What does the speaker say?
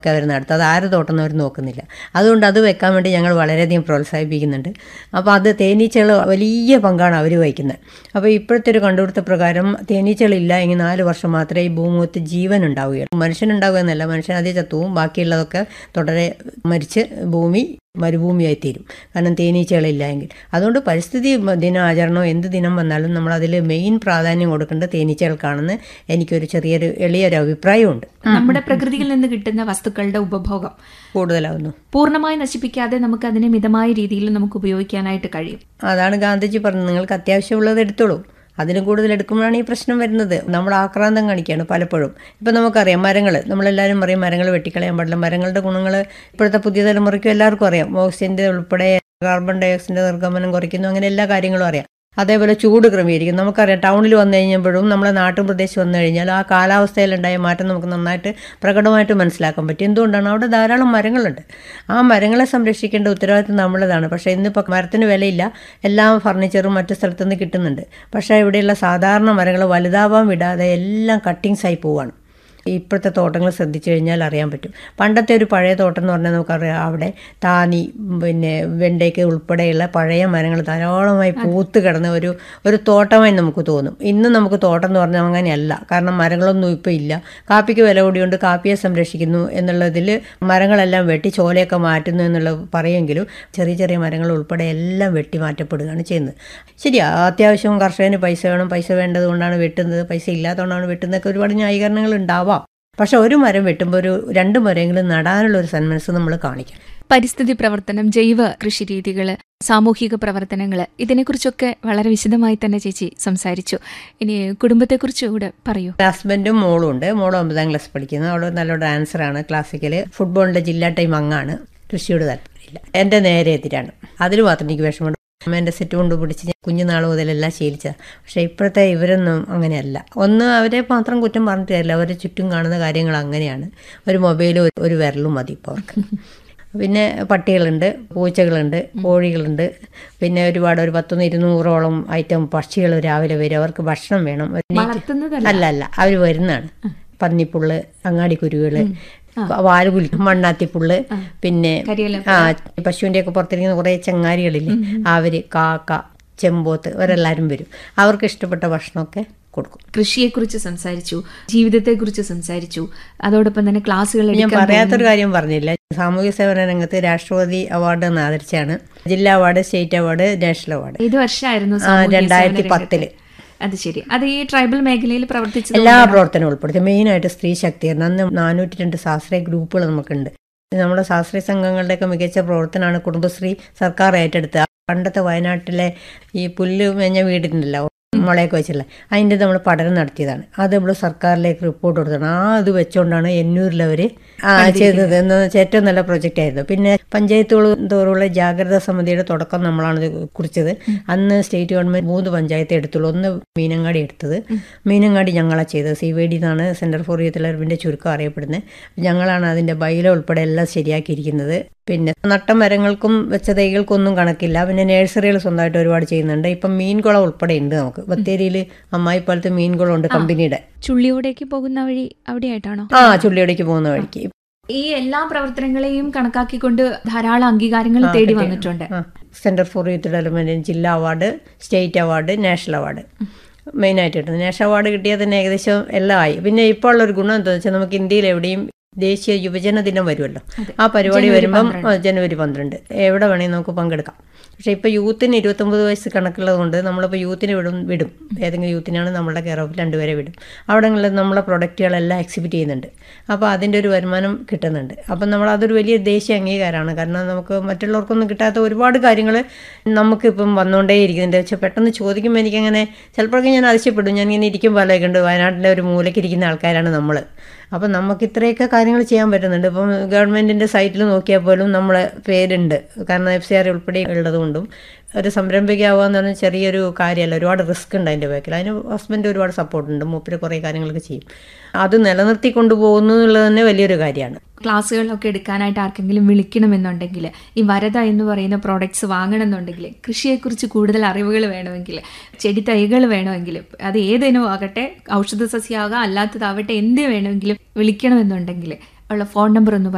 ഒക്കെ അവർ നടത്തും അത് ആര് തോട്ടം അവർ നോക്കുന്നില്ല അതുകൊണ്ട് അത് വെക്കാൻ വേണ്ടി ഞങ്ങൾ വളരെയധികം പ്രോത്സാഹിപ്പിക്കുന്നുണ്ട് അപ്പോൾ അത് തേനീച്ചകൾ വലിയ പങ്കാണ് അവർ വഹിക്കുന്നത് അപ്പോൾ ഇപ്പോഴത്തെ ഒരു കണ്ടുപിടുത്ത പ്രകാരം തേനീച്ചകളില്ല എങ്കിൽ നാല് വർഷം മാത്രമേ ഈ ഭൂമുഖത്ത് ജീവൻ ഉണ്ടാവുകയുള്ളൂ മനുഷ്യനുണ്ടാവുക എന്നല്ല മനുഷ്യൻ അതേ ചത്തുവും ബാക്കിയുള്ളതൊക്കെ തുടരെ മരിച്ച് ഭൂമി മരുഭൂമിയായി തീരും കാരണം തേനീച്ചകളില്ല എങ്കിൽ അതുകൊണ്ട് പരിസ്ഥിതി ദിനാചരണമോ എന്ത് ദിനം വന്നാലും നമ്മൾ അതിൽ മെയിൻ പ്രാധാന്യം കൊടുക്കേണ്ടത് തേനീച്ചകൾക്കാണെന്ന് എനിക്കൊരു ചെറിയൊരു എളിയൊരു അഭിപ്രായമുണ്ട് നമ്മുടെ പ്രകൃതിയിൽ നിന്ന് കിട്ടുന്ന വസ്തുക്കളുടെ ഉപഭോഗം കൂടുതലാവുന്നു പൂർണ്ണമായി നശിപ്പിക്കാതെ നമുക്ക് അതിനെ മിതമായ രീതിയിൽ നമുക്ക് ഉപയോഗിക്കാനായിട്ട് കഴിയും അതാണ് ഗാന്ധിജി പറഞ്ഞത് നിങ്ങൾക്ക് അത്യാവശ്യമുള്ളത് എടുത്തോളൂ അതിന് കൂടുതൽ എടുക്കുമ്പോഴാണ് ഈ പ്രശ്നം വരുന്നത് നമ്മൾ ആക്രാന്തം കാണിക്കുകയാണ് പലപ്പോഴും ഇപ്പം നമുക്കറിയാം മരങ്ങൾ നമ്മളെല്ലാവരും പറയും മരങ്ങൾ വെട്ടിക്കളയാൻ പാടില്ല മരങ്ങളുടെ ഗുണങ്ങൾ ഇപ്പോഴത്തെ പുതിയ തലമുറയ്ക്കും എല്ലാവർക്കും അറിയാം ഓക്സിജൻ്റെ ഉൾപ്പെടെ കാർബൺ ഡൈ ഓക്സൈഡിൻ്റെ നിർഗമനം കുറയ്ക്കുന്നു അങ്ങനെ എല്ലാ കാര്യങ്ങളും അറിയാം അതേപോലെ ചൂട് ക്രമീകരിക്കും നമുക്കറിയാം ടൗണിൽ വന്നു കഴിഞ്ഞപ്പോഴും നമ്മളെ നാട്ടും പ്രദേശം വന്നു കഴിഞ്ഞാൽ ആ കാലാവസ്ഥയിലുണ്ടായ മാറ്റം നമുക്ക് നന്നായിട്ട് പ്രകടമായിട്ട് മനസ്സിലാക്കാൻ പറ്റും എന്തുകൊണ്ടാണ് അവിടെ ധാരാളം മരങ്ങളുണ്ട് ആ മരങ്ങളെ സംരക്ഷിക്കേണ്ട ഉത്തരവാദിത്വം നമ്മളതാണ് പക്ഷേ ഇന്നിപ്പോൾ മരത്തിന് വിലയില്ല എല്ലാ ഫർണിച്ചറും മറ്റു സ്ഥലത്തുനിന്ന് കിട്ടുന്നുണ്ട് പക്ഷേ ഇവിടെയുള്ള സാധാരണ മരങ്ങൾ വലുതാവാൻ വിടാതെ എല്ലാം കട്ടിങ്സായി പോവാണ് ഇപ്പോഴത്തെ തോട്ടങ്ങൾ ശ്രദ്ധിച്ചു കഴിഞ്ഞാൽ അറിയാൻ പറ്റും പണ്ടത്തെ ഒരു പഴയ തോട്ടം എന്ന് പറഞ്ഞാൽ നമുക്കറിയാം അവിടെ താനി പിന്നെ വെണ്ടയ്ക്ക് ഉൾപ്പെടെയുള്ള പഴയ മരങ്ങൾ ധാരാളമായി പൂത്ത് കിടന്ന ഒരു ഒരു തോട്ടമായി നമുക്ക് തോന്നും ഇന്ന് നമുക്ക് തോട്ടം എന്ന് പറഞ്ഞാൽ അങ്ങനെയല്ല കാരണം മരങ്ങളൊന്നും ഇപ്പോൾ ഇല്ല കാപ്പിക്ക് വില കൂടിയുണ്ട് കാപ്പിയെ സംരക്ഷിക്കുന്നു എന്നുള്ളതിൽ മരങ്ങളെല്ലാം വെട്ടി ചോലയൊക്കെ മാറ്റുന്നു എന്നുള്ളത് പറയുമെങ്കിലും ചെറിയ ചെറിയ മരങ്ങൾ ഉൾപ്പെടെ എല്ലാം വെട്ടി മാറ്റപ്പെടുകയാണ് ചെയ്യുന്നത് ശരിയാ അത്യാവശ്യം കർഷകന് പൈസ വേണം പൈസ വേണ്ടത് കൊണ്ടാണ് വെട്ടുന്നത് പൈസ ഇല്ലാത്തതുകൊണ്ടാണ് വെട്ടുന്നതൊക്കെ ഒരുപാട് ന്യായീകരണങ്ങൾ ഉണ്ടാവാം പക്ഷെ ഒരു മരം വെട്ടുമ്പോൾ ഒരു രണ്ട് മരമെങ്കിലും നടാനുള്ള ഒരു സന്മനസ് നമ്മൾ കാണിക്കണം പരിസ്ഥിതി പ്രവർത്തനം ജൈവ കൃഷി രീതികൾ സാമൂഹിക പ്രവർത്തനങ്ങൾ ഇതിനെക്കുറിച്ചൊക്കെ വളരെ വിശദമായി തന്നെ ചേച്ചി സംസാരിച്ചു ഇനി കുടുംബത്തെക്കുറിച്ച് കൂടെ പറയൂ ഹസ്ബൻഡും മോളും ഉണ്ട് മോളും ഒമ്പതാം ക്ലാസ് പഠിക്കുന്നു അവൾ നല്ല ഡാൻസറാണ് ക്ലാസിക്കൽ ഫുട്ബോളിൻ്റെ ജില്ലാ ടീം അംഗമാണ് കൃഷിയോട് താല്പര്യമില്ല എൻ്റെ നേരെ എതിരാണ് അതിൽ മാത്രം എനിക്ക് വിഷമമുണ്ട് എൻ്റെ സെറ്റ് കൊണ്ട് പിടിച്ച് ഞാൻ കുഞ്ഞുനാൾ മുതലെല്ലാം ശീലിച്ചതാണ് പക്ഷേ ഇപ്പോഴത്തെ ഇവരൊന്നും അങ്ങനെയല്ല ഒന്ന് അവരെ മാത്രം കുറ്റം പറഞ്ഞിട്ട് കാര്യമില്ല അവരെ ചുറ്റും കാണുന്ന കാര്യങ്ങൾ അങ്ങനെയാണ് ഒരു മൊബൈലും ഒരു വിരലും മതി ഇപ്പോൾ അവർക്ക് പിന്നെ പട്ടികളുണ്ട് പൂച്ചകളുണ്ട് കോഴികളുണ്ട് പിന്നെ ഒരുപാട് ഒരു പത്തൊന്ന് ഇരുന്നൂറോളം ഐറ്റം പക്ഷികൾ രാവിലെ വരും അവർക്ക് ഭക്ഷണം വേണം ഒരു വളർത്തുന്നതല്ല. അല്ല അല്ല അവർ വരുന്നതാണ് പന്നിപ്പുള്ള് അങ്ങാടിക്കുരുവികള് വാലുകുലി മണ്ണാത്തിപ്പുള്ള് പിന്നെ കരിയില ആ പശുവിന്റെ ഒക്കെ പുറത്തിരിക്കുന്ന കുറെ ചങ്ങാരികളില്ലേ അവര് കാക്ക ചെമ്പോത്ത് ഇവരെല്ലാരും വരും അവർക്ക് ഇഷ്ടപ്പെട്ട ഭക്ഷണമൊക്കെ കൊടുക്കും കൃഷിയെക്കുറിച്ച് സംസാരിച്ചു ജീവിതത്തെക്കുറിച്ച് സംസാരിച്ചു അതോടൊപ്പം തന്നെ ക്ലാസ്സുകൾ ഞാൻ എടുക്കാൻ പറയാത്തൊരു കാര്യം പറഞ്ഞില്ല സാമൂഹ്യ സേവന രംഗത്ത് രാഷ്ട്രപതി അവാർഡ് എന്ന് ആദരിച്ചാണ് ജില്ലാ award state award national award ഏത് വർഷമായിരുന്നു ആ, സാമൂഹ്യ രണ്ടായിരത്തി സേവന പത്തില്. രംഗത്ത്? അത് ശരി അത് ഈ ട്രൈബൽ മേഖലയിൽ പ്രവർത്തിച്ചത് എല്ലാ പ്രവർത്തനവും ഉൾപ്പെടുത്തി മെയിനായിട്ട് സ്ത്രീ ശക്തീകരണം അന്ന് നാനൂറ്റി രണ്ട് ശാസ്ത്രീയ ഗ്രൂപ്പുകൾ നമുക്കുണ്ട് നമ്മുടെ ശാസ്ത്രീയ സംഘങ്ങളുടെയൊക്കെ മികച്ച പ്രവർത്തനമാണ് കുടുംബശ്രീ സർക്കാർ ഏറ്റെടുത്ത പണ്ടത്തെ വയനാട്ടിലെ ഈ പുല്ല് മേഞ്ഞ വീടിനുണ്ടല്ലോ മുളയൊക്കെ വെച്ചില്ല അതിൻ്റെ നമ്മൾ പഠനം നടത്തിയതാണ് അത് നമ്മൾ സർക്കാരിലേക്ക് റിപ്പോർട്ട് കൊടുത്തതാണ് ആ അത് വെച്ചുകൊണ്ടാണ് എന്നൂരിലവർ ആ ചെയ്തത് എന്ന് വെച്ചാൽ ഏറ്റവും നല്ല പ്രൊജക്റ്റ് ആയിരുന്നു പിന്നെ പഞ്ചായത്തുകൾ തോറുള്ള ജാഗ്രതാ സമിതിയുടെ തുടക്കം നമ്മളാണ് ഇത് കുറിച്ചത് അന്ന് സ്റ്റേറ്റ് ഗവൺമെന്റ് മൂന്ന് പഞ്ചായത്തെ എടുത്തുള്ളൂ ഒന്ന് മീനങ്ങാടി എടുത്തത് മീനങ്ങാടി ഞങ്ങളാണ് ചെയ്തത് സി വൈ ഡി എന്നാണ് സെന്റർ ഫോർ യൂത്ത് ഡെവലപ്മെന്റിന്റെ ചുരുക്കം അറിയപ്പെടുന്നത് ഞങ്ങളാണ് അതിന്റെ ബൈലോ ഉൾപ്പെടെ എല്ലാം ശരിയാക്കിയിരിക്കുന്നത് പിന്നെ നട്ട മരങ്ങൾക്കും വെച്ച തൈകൾക്കൊന്നും കണക്കില്ല പിന്നെ നഴ്സറികൾ സ്വന്തമായിട്ട് ഒരുപാട് ചെയ്യുന്നുണ്ട് ഇപ്പം മീൻകുളം ഉൾപ്പെടെ ഉണ്ട് നമുക്ക് ബത്തേരിയിൽ അമ്മായിപ്പാലത്ത് മീൻകുളം ഉണ്ട് കമ്പനിയുടെ ചുള്ളിയോടേക്ക് പോകുന്ന വഴി അവിടെയായിട്ടാണോ ആ ചുള്ളിയോടേക്ക് പോകുന്ന വഴിക്ക് ഈ എല്ലാ പ്രവർത്തനങ്ങളെയും കണക്കാക്കിക്കൊണ്ട് ധാരാളം അംഗീകാരങ്ങൾ തേടി വന്നിട്ടുണ്ട് സെന്റർ ഫോർ യൂത്ത് ഡെവലപ്മെന്റിന് ജില്ലാ award state award national award മെയിനായിട്ട് കിട്ടുന്നത് നാഷണൽ അവാർഡ് കിട്ടിയാൽ തന്നെ ഏകദേശം എല്ലാം ആയി പിന്നെ ഇപ്പോൾ ഉള്ളൊരു ഗുണം എന്താണെന്ന് വെച്ചാൽ നമുക്ക് ഇന്ത്യയിൽ എവിടെയും ദേശീയ യുവജന ദിനം വരുമല്ലോ ആ പരിപാടി വരുമ്പം ആ, ജനുവരി പന്ത്രണ്ട് എവിടെ വേണമെങ്കിൽ നമുക്ക് പങ്കെടുക്കാം പക്ഷേ ഇപ്പോൾ യൂത്തിന് ഇരുപത്തൊമ്പത് വയസ്സ് കണക്കുള്ളത് കൊണ്ട് നമ്മളിപ്പോൾ യൂത്തിന് വിടും വിടും ഏതെങ്കിലും യൂത്തിനാണ് നമ്മളുടെ കെയർ ഓഫ് രണ്ടുപേരെ വിടും അവിടങ്ങളിൽ നമ്മളെ പ്രൊഡക്റ്റുകളെല്ലാം എക്സിബിറ്റ് ചെയ്യുന്നുണ്ട് അപ്പോൾ അതിൻ്റെ ഒരു വരുമാനം കിട്ടുന്നുണ്ട് അപ്പം നമ്മൾ അതൊരു വലിയ ദേശീയ അംഗീകാരമാണ് കാരണം നമുക്ക് മറ്റുള്ളവർക്കൊന്നും കിട്ടാത്ത ഒരുപാട് കാര്യങ്ങൾ നമുക്കിപ്പം വന്നുകൊണ്ടേയിരിക്കുന്നുണ്ട് പക്ഷെ പെട്ടെന്ന് ചോദിക്കുമ്പോൾ എനിക്കങ്ങനെ ചിലപ്പോഴൊക്കെ ഞാൻ അതിശയപ്പെടും ഞാൻ ഇങ്ങനെ ഇരിക്കുമ്പോൾ ആലോചിക്കുന്നുണ്ട് വയനാട്ടിലെ ഒരു മൂലയ്ക്ക് ഇരിക്കുന്ന ആൾക്കാരാണ് നമ്മൾ അപ്പം നമുക്ക് ഇത്രയൊക്കെ കാര്യങ്ങൾ ചെയ്യാൻ പറ്റുന്നുണ്ട് ഇപ്പം ഗവൺമെൻറ്റിൻ്റെ സൈറ്റിൽ നോക്കിയാൽ പോലും നമ്മളെ പേരുണ്ട് കാരണം എഫ് സി ആർ ഉൾപ്പെടെ ഉള്ളതുകൊണ്ടും ഒരു സംരംഭകയാവുക എന്ന് പറഞ്ഞാൽ ചെറിയൊരു കാര്യമല്ല ഒരുപാട് റിസ്ക് ഉണ്ട് അതിൻ്റെ ബാക്കിൽ അതിന് ഹസ്ബൻഡ് ഒരുപാട് സപ്പോർട്ടുണ്ട് മൂപ്പര് കുറേ കാര്യങ്ങളൊക്കെ ചെയ്യും അത് നിലനിർത്തി കൊണ്ടുപോകുന്നു എന്നുള്ളത് തന്നെ വലിയൊരു കാര്യമാണ് ക്ലാസ്സുകളൊക്കെ എടുക്കാനായിട്ട് ആർക്കെങ്കിലും വിളിക്കണമെന്നുണ്ടെങ്കിൽ ഈ വരദ എന്ന് പറയുന്ന പ്രോഡക്ട്സ് വാങ്ങണമെന്നുണ്ടെങ്കിൽ കൃഷിയെക്കുറിച്ച് കൂടുതൽ അറിവുകൾ വേണമെങ്കിൽ ചെടി തൈകൾ വേണമെങ്കിൽ അത് ഏതിനും ആകട്ടെ ഔഷധ സസ്യമാകാം അല്ലാത്തതാവട്ടെ എന്ത് വേണമെങ്കിലും വിളിക്കണമെന്നുണ്ടെങ്കിൽ ഉള്ള ഫോൺ നമ്പർ ഒന്ന്